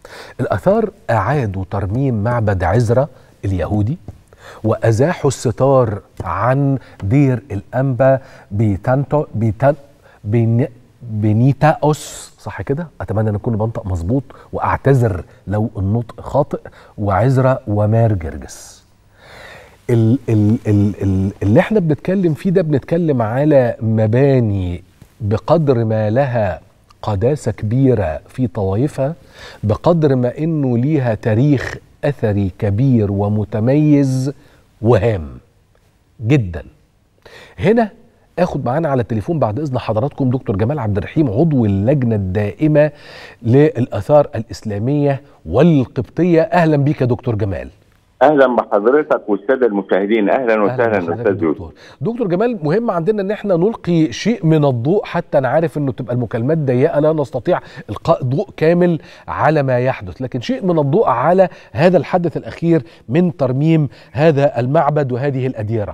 الآثار أعادوا ترميم معبد عزرا اليهودي وأزاحوا الستار عن دير الأنبا بيتانتو بيتان بين بنيتاوس صح كده اتمنى ان اكون بنطق مظبوط واعتذر لو النطق خاطئ وعزرا ومار جرجس ال ال ال ال اللي احنا بنتكلم فيه ده بنتكلم على مباني بقدر ما لها قداسة كبيرة في طوائفها بقدر ما انه ليها تاريخ اثري كبير ومتميز وهام جدا هنا اخد معانا على التليفون بعد اذن حضراتكم دكتور جمال عبد الرحيم عضو اللجنه الدائمه للاثار الاسلاميه والقبطيه اهلا بيك يا دكتور جمال اهلا بحضرتك والساده المشاهدين اهلا وسهلا استاذ يوسف دكتور. دكتور جمال مهم عندنا ان احنا نلقي شيء من الضوء حتى نعرف انه تبقى المكالمات ضيقه لا نستطيع القاء ضوء كامل على ما يحدث لكن شيء من الضوء على هذا الحدث الاخير من ترميم هذا المعبد وهذه الاديره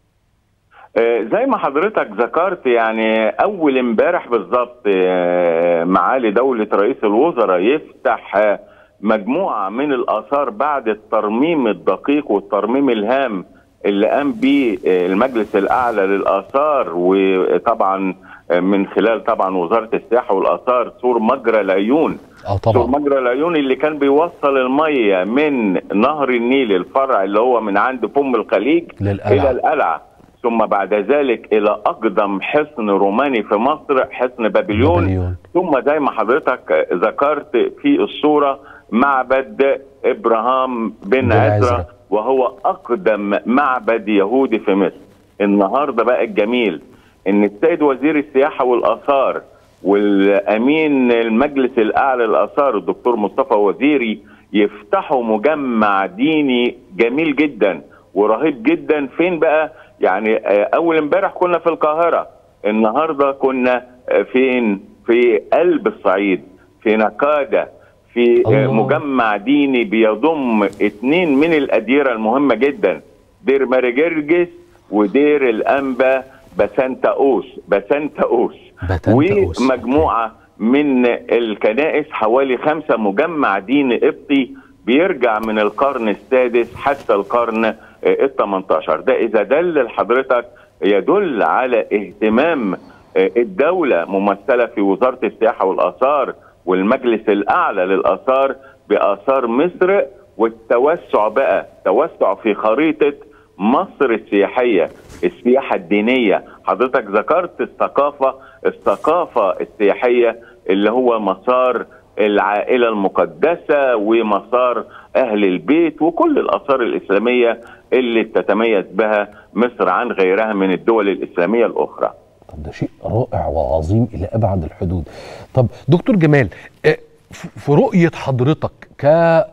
آه، زي ما حضرتك ذكرت يعني اول امبارح بالظبط آه، معالي دوله رئيس الوزراء يفتح آه، مجموعه من الاثار بعد الترميم الدقيق والترميم الهام اللي قام به المجلس الاعلى للاثار وطبعا من خلال طبعا وزاره السياحه والاثار سور مجرى العيون اه سور طبعا مجرى العيون اللي كان بيوصل الميه من نهر النيل الفرع اللي هو من عند فم الخليج الى للقلعه القلعه ثم بعد ذلك الى اقدم حصن روماني في مصر حصن بابليون بابليون. ثم زي ما حضرتك ذكرت في الصوره معبد ابراهام بن بن عزرا عزرا. وهو اقدم معبد يهودي في مصر النهارده بقى الجميل ان السيد وزير السياحه والاثار والامين المجلس الاعلى للاثار الدكتور مصطفى وزيري يفتحوا مجمع ديني جميل جدا ورهيب جدا فين بقى يعني آه، اول امبارح كنا في القاهره النهارده كنا آه، فين في قلب الصعيد في نقاده في آه، الله. مجمع ديني بيضم اتنين من الاديره المهمه جدا دير ماري جرجس ودير الانبا بسنتاوس بسنتاوس بتنتأوس. ومجموعه من الكنائس حوالي خمسه مجمع ديني قبطي بيرجع من القرن السادس حتى القرن ال 18 ده اذا دل لحضرتك يدل على اهتمام آه، الدوله ممثله في وزاره السياحه والاثار والمجلس الاعلى للاثار باثار مصر والتوسع بقى توسع في خريطه مصر السياحيه السياحه الدينيه حضرتك ذكرت الثقافه الثقافه السياحيه اللي هو مسار العائله المقدسه ومسار اهل البيت وكل الاثار الاسلاميه اللي تتميز بها مصر عن غيرها من الدول الاسلاميه الاخرى طب ده شيء رائع وعظيم الى ابعد الحدود طب دكتور جمال آه، ف- في رؤيه حضرتك ك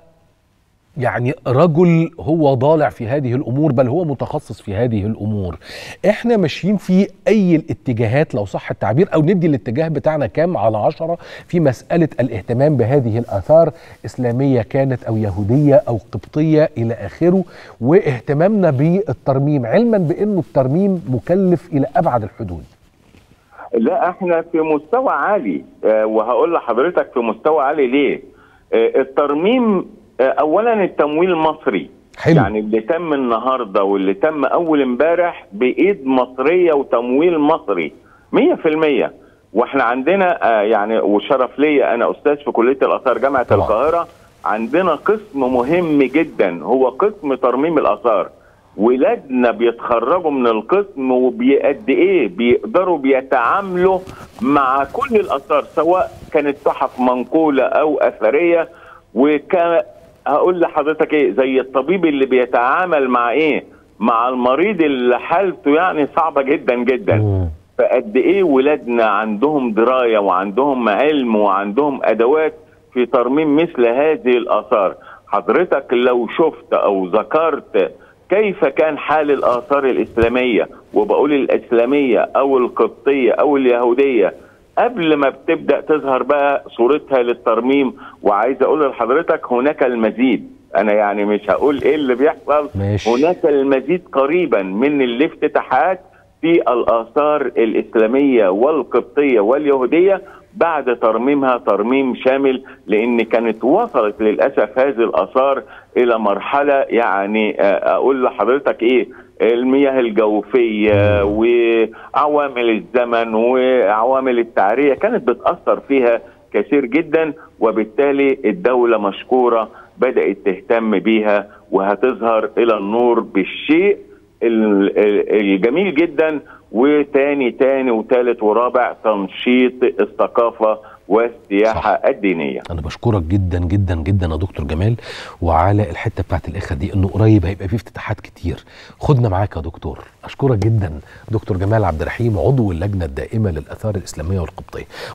يعني رجل هو ضالع في هذه الامور بل هو متخصص في هذه الامور احنا ماشيين في اي الاتجاهات لو صح التعبير او ندي الاتجاه بتاعنا كام على عشرة في مسألة الاهتمام بهذه الاثار اسلامية كانت او يهودية او قبطية الى اخره واهتمامنا بالترميم علما بانه الترميم مكلف الى ابعد الحدود لا احنا في مستوى عالي آه، وهقول لحضرتك في مستوى عالي ليه آه، الترميم آه، اولا التمويل مصري حلو. يعني اللي تم النهارده واللي تم اول امبارح بايد مصريه وتمويل مصري 100% واحنا عندنا آه، يعني وشرف ليا انا استاذ في كليه الاثار جامعه طبعا. القاهره عندنا قسم مهم جدا هو قسم ترميم الاثار ولادنا بيتخرجوا من القسم وبقد ايه بيقدروا بيتعاملوا مع كل الاثار سواء كانت تحف منقوله او اثريه وكان هقول لحضرتك ايه زي الطبيب اللي بيتعامل مع ايه مع المريض اللي حالته يعني صعبه جدا جدا مم. فقد ايه ولادنا عندهم درايه وعندهم علم وعندهم ادوات في ترميم مثل هذه الاثار حضرتك لو شفت او ذكرت كيف كان حال الاثار الاسلاميه وبقول الاسلاميه او القبطيه او اليهوديه قبل ما بتبدا تظهر بقى صورتها للترميم وعايز اقول لحضرتك هناك المزيد انا يعني مش هقول ايه اللي بيحصل ماشي. هناك المزيد قريبا من الافتتاحات في الاثار الاسلاميه والقبطيه واليهوديه بعد ترميمها ترميم شامل لان كانت وصلت للاسف هذه الاثار الى مرحله يعني اقول لحضرتك ايه المياه الجوفيه وعوامل الزمن وعوامل التعريه كانت بتاثر فيها كثير جدا وبالتالي الدوله مشكوره بدات تهتم بيها وهتظهر الى النور بالشيء الجميل جدا وتاني تاني وتالت ورابع تنشيط الثقافه والسياحه صح. الدينيه. انا بشكرك جدا جدا جدا يا دكتور جمال وعلى الحته بتاعت الاخر دي انه قريب هيبقى فيه افتتاحات كتير. خدنا معاك يا دكتور. اشكرك جدا دكتور جمال عبد الرحيم عضو اللجنه الدائمه للاثار الاسلاميه والقبطيه.